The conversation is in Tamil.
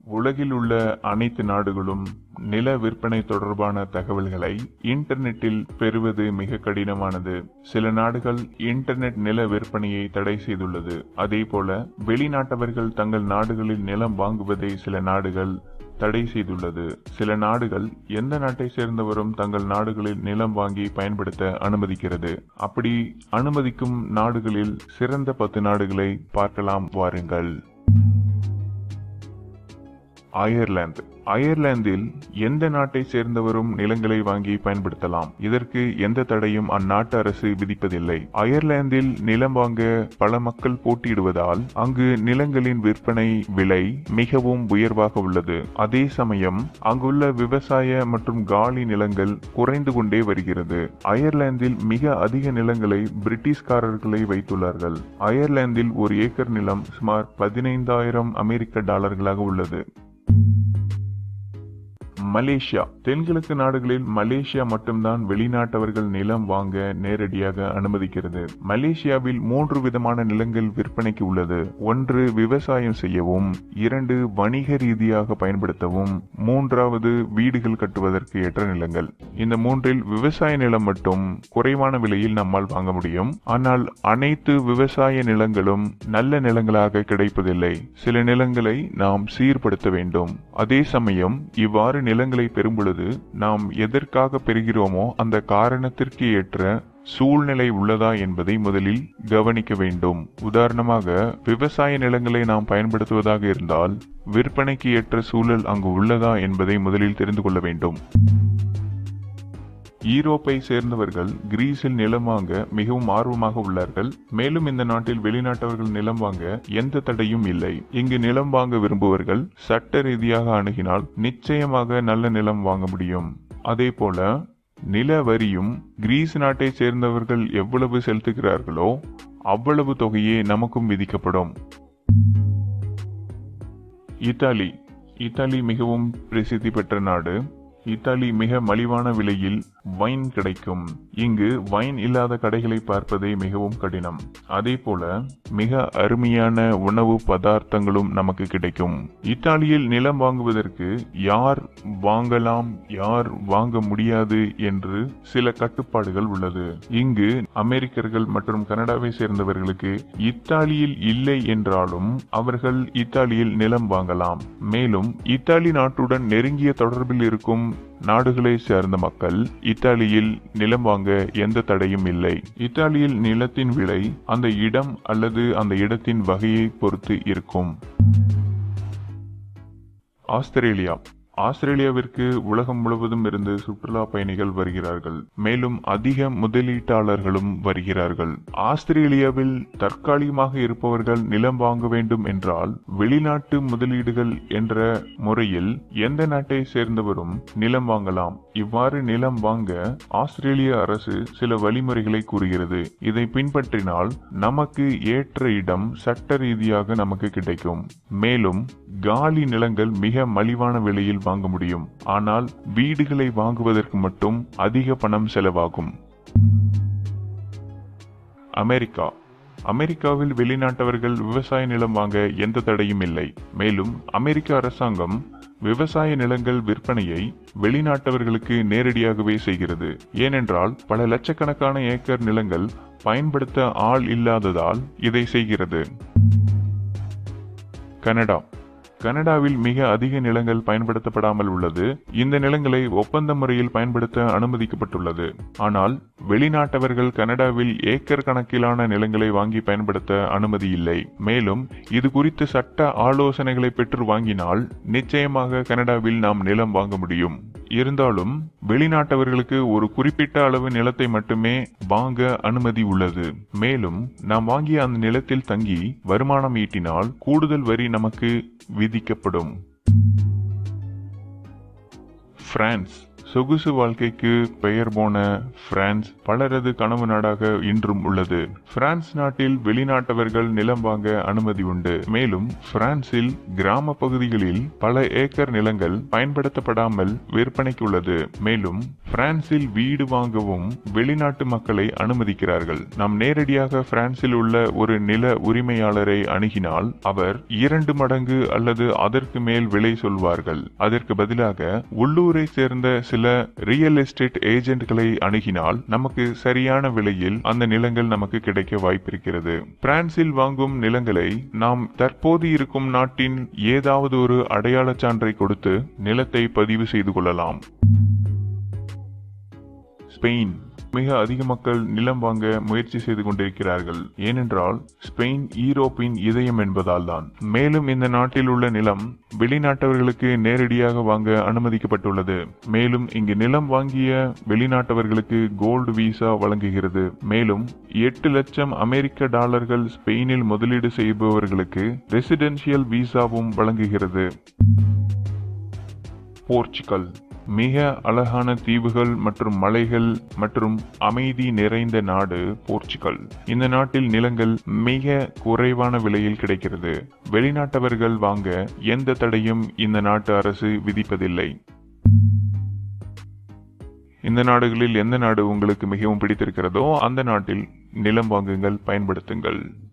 உலகில் உள்ள அனைத்து நாடுகளும் நில விற்பனை தொடர்பான தகவல்களை இன்டர்நெட்டில் பெறுவது மிக கடினமானது சில நாடுகள் இன்டர்நெட் நில விற்பனையை தடை செய்துள்ளது அதேபோல வெளிநாட்டவர்கள் தங்கள் நாடுகளில் நிலம் வாங்குவதை சில நாடுகள் தடை செய்துள்ளது சில நாடுகள் எந்த நாட்டை சேர்ந்தவரும் தங்கள் நாடுகளில் நிலம் வாங்கி பயன்படுத்த அனுமதிக்கிறது அப்படி அனுமதிக்கும் நாடுகளில் சிறந்த பத்து நாடுகளை பார்க்கலாம் வாருங்கள் அயர்லாந்து அயர்லாந்தில் எந்த நாட்டை சேர்ந்தவரும் நிலங்களை வாங்கி பயன்படுத்தலாம் இதற்கு எந்த தடையும் அந்நாட்டு அரசு விதிப்பதில்லை அயர்லாந்தில் நிலம் வாங்க பல மக்கள் போட்டியிடுவதால் அங்கு நிலங்களின் விற்பனை விலை மிகவும் உயர்வாக உள்ளது அதே சமயம் அங்குள்ள விவசாய மற்றும் காலி நிலங்கள் குறைந்து கொண்டே வருகிறது அயர்லாந்தில் மிக அதிக நிலங்களை பிரிட்டிஷ்காரர்களை வைத்துள்ளார்கள் அயர்லாந்தில் ஒரு ஏக்கர் நிலம் சுமார் பதினைந்தாயிரம் அமெரிக்க டாலர்களாக உள்ளது மலேசியா தென்கிழக்கு நாடுகளில் மலேசியா மட்டும்தான் வெளிநாட்டவர்கள் நிலம் வாங்க நேரடியாக அனுமதிக்கிறது மலேசியாவில் மூன்று விதமான நிலங்கள் விற்பனைக்கு உள்ளது ஒன்று விவசாயம் செய்யவும் இரண்டு வணிக ரீதியாக பயன்படுத்தவும் மூன்றாவது வீடுகள் கட்டுவதற்கு ஏற்ற நிலங்கள் இந்த மூன்றில் விவசாய நிலம் மட்டும் குறைவான விலையில் நம்மால் வாங்க முடியும் ஆனால் அனைத்து விவசாய நிலங்களும் நல்ல நிலங்களாக கிடைப்பதில்லை சில நிலங்களை நாம் சீர்படுத்த வேண்டும் அதே சமயம் இவ்வாறு நிலங்களை பெறும் பொழுது நாம் எதற்காக பெறுகிறோமோ அந்த காரணத்திற்கு ஏற்ற சூழ்நிலை உள்ளதா என்பதை முதலில் கவனிக்க வேண்டும் உதாரணமாக விவசாய நிலங்களை நாம் பயன்படுத்துவதாக இருந்தால் விற்பனைக்கு ஏற்ற சூழல் அங்கு உள்ளதா என்பதை முதலில் தெரிந்து கொள்ள வேண்டும் ஈரோப்பை சேர்ந்தவர்கள் கிரீஸில் நிலம் வாங்க மிகவும் ஆர்வமாக உள்ளார்கள் மேலும் இந்த நாட்டில் வெளிநாட்டவர்கள் நிலம் வாங்க எந்த தடையும் இல்லை இங்கு நிலம் வாங்க விரும்புவர்கள் சட்ட ரீதியாக அணுகினால் நிச்சயமாக நல்ல நிலம் வாங்க முடியும் அதே போல நில வரியும் கிரீஸ் நாட்டை சேர்ந்தவர்கள் எவ்வளவு செலுத்துகிறார்களோ அவ்வளவு தொகையே நமக்கும் விதிக்கப்படும் இத்தாலி இத்தாலி மிகவும் பிரசித்தி பெற்ற நாடு இத்தாலி மிக மலிவான விலையில் வைன் கிடைக்கும் இங்கு வைன் இல்லாத கடைகளை பார்ப்பதே மிகவும் கடினம் அதே போல மிக அருமையான உணவு பதார்த்தங்களும் நமக்கு கிடைக்கும் இத்தாலியில் நிலம் வாங்குவதற்கு யார் வாங்கலாம் யார் வாங்க முடியாது என்று சில கட்டுப்பாடுகள் உள்ளது இங்கு அமெரிக்கர்கள் மற்றும் கனடாவை சேர்ந்தவர்களுக்கு இத்தாலியில் இல்லை என்றாலும் அவர்கள் இத்தாலியில் நிலம் வாங்கலாம் மேலும் இத்தாலி நாட்டுடன் நெருங்கிய தொடர்பில் இருக்கும் நாடுகளை சேர்ந்த மக்கள் இத்தாலியில் நிலம் வாங்க எந்த தடையும் இல்லை இத்தாலியில் நிலத்தின் விலை அந்த இடம் அல்லது அந்த இடத்தின் வகையை பொறுத்து இருக்கும் ஆஸ்திரேலியா ஆஸ்திரேலியாவிற்கு உலகம் முழுவதும் இருந்து சுற்றுலா பயணிகள் வருகிறார்கள் மேலும் அதிக முதலீட்டாளர்களும் வருகிறார்கள் ஆஸ்திரேலியாவில் தற்காலிகமாக இருப்பவர்கள் நிலம் வாங்க வேண்டும் என்றால் வெளிநாட்டு முதலீடுகள் என்ற முறையில் எந்த நாட்டை சேர்ந்தவரும் நிலம் வாங்கலாம் இவ்வாறு நிலம் வாங்க ஆஸ்திரேலிய அரசு சில வழிமுறைகளை கூறுகிறது இதை பின்பற்றினால் நமக்கு ஏற்ற இடம் சட்ட ரீதியாக நமக்கு கிடைக்கும் மேலும் காலி நிலங்கள் மிக மலிவான விலையில் வாங்க முடியும் ஆனால் வீடுகளை வாங்குவதற்கு மட்டும் அதிக பணம் செலவாகும் அமெரிக்கா அமெரிக்காவில் வெளிநாட்டவர்கள் விவசாய நிலம் வாங்க எந்த தடையும் இல்லை மேலும் அமெரிக்க அரசாங்கம் விவசாய நிலங்கள் விற்பனையை வெளிநாட்டவர்களுக்கு நேரடியாகவே செய்கிறது ஏனென்றால் பல லட்சக்கணக்கான ஏக்கர் நிலங்கள் பயன்படுத்த ஆள் இல்லாததால் இதை செய்கிறது கனடா கனடாவில் மிக அதிக நிலங்கள் பயன்படுத்தப்படாமல் உள்ளது இந்த நிலங்களை ஒப்பந்த முறையில் பயன்படுத்த அனுமதிக்கப்பட்டுள்ளது ஆனால் வெளிநாட்டவர்கள் கனடாவில் ஏக்கர் கணக்கிலான நிலங்களை வாங்கி பயன்படுத்த அனுமதி இல்லை மேலும் இது குறித்து சட்ட ஆலோசனைகளை பெற்று வாங்கினால் நிச்சயமாக கனடாவில் நாம் நிலம் வாங்க முடியும் இருந்தாலும் வெளிநாட்டவர்களுக்கு ஒரு குறிப்பிட்ட அளவு நிலத்தை மட்டுமே வாங்க அனுமதி உள்ளது மேலும் நாம் வாங்கிய அந்த நிலத்தில் தங்கி வருமானம் ஈட்டினால் கூடுதல் வரி நமக்கு விதிக்கப்படும் பிரான்ஸ் சொகுசு வாழ்க்கைக்கு பெயர் போன பிரான்ஸ் பலரது கனவு நாடாக இன்றும் உள்ளது பிரான்ஸ் நாட்டில் வெளிநாட்டவர்கள் நிலம் வாங்க அனுமதி உண்டு மேலும் பிரான்சில் கிராம பகுதிகளில் பல ஏக்கர் நிலங்கள் பயன்படுத்தப்படாமல் விற்பனைக்கு உள்ளது மேலும் பிரான்சில் வீடு வாங்கவும் வெளிநாட்டு மக்களை அனுமதிக்கிறார்கள் நாம் நேரடியாக பிரான்சில் உள்ள ஒரு நில உரிமையாளரை அணுகினால் அவர் இரண்டு மடங்கு அல்லது அதற்கு மேல் விலை சொல்வார்கள் அதற்கு பதிலாக உள்ளூரை சேர்ந்த சில ரியல் எஸ்டேட் ஏஜென்ட்களை அணுகினால் நமக்கு சரியான விலையில் அந்த நிலங்கள் நமக்கு கிடைக்க வாய்ப்பிருக்கிறது பிரான்சில் வாங்கும் நிலங்களை நாம் தற்போது இருக்கும் நாட்டின் ஏதாவது ஒரு அடையாளச் சான்றை கொடுத்து நிலத்தை பதிவு செய்து கொள்ளலாம் ஸ்பெயின் மிக அதிக மக்கள் நிலம் வாங்க முயற்சி செய்து கொண்டிருக்கிறார்கள் ஏனென்றால் ஸ்பெயின் ஈரோப்பின் இதயம் என்பதால் தான் மேலும் இந்த நாட்டில் உள்ள நிலம் வெளிநாட்டவர்களுக்கு நேரடியாக வாங்க அனுமதிக்கப்பட்டுள்ளது மேலும் இங்கு நிலம் வாங்கிய வெளிநாட்டவர்களுக்கு கோல்டு விசா வழங்குகிறது மேலும் எட்டு லட்சம் அமெரிக்க டாலர்கள் ஸ்பெயினில் முதலீடு செய்பவர்களுக்கு ரெசிடென்ஷியல் விசாவும் வழங்குகிறது போர்ச்சுகல் மிக அழகான தீவுகள் மற்றும் மலைகள் மற்றும் அமைதி நிறைந்த நாடு போர்ச்சுகல் இந்த நாட்டில் நிலங்கள் மிக குறைவான விலையில் கிடைக்கிறது வெளிநாட்டவர்கள் வாங்க எந்த தடையும் இந்த நாட்டு அரசு விதிப்பதில்லை இந்த நாடுகளில் எந்த நாடு உங்களுக்கு மிகவும் பிடித்திருக்கிறதோ அந்த நாட்டில் நிலம் வாங்குங்கள் பயன்படுத்துங்கள்